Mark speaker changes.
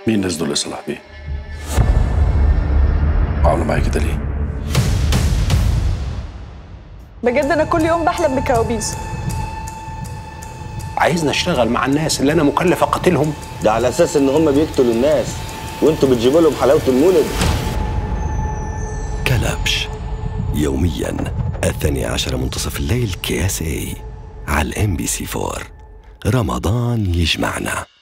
Speaker 1: مين الناس دول يا صلاح بيه؟ عملوا معايا كده ليه؟
Speaker 2: بجد انا كل يوم بحلم بكوابيس
Speaker 3: عايزني اشتغل مع الناس اللي انا مكلف اقاتلهم
Speaker 4: ده على اساس ان هم بيقتلوا الناس وانتوا بتجيبوا لهم حلاوه المولد
Speaker 5: كلبش يوميا الثاني عشر منتصف الليل كياس اي على الام بي سي 4 رمضان يجمعنا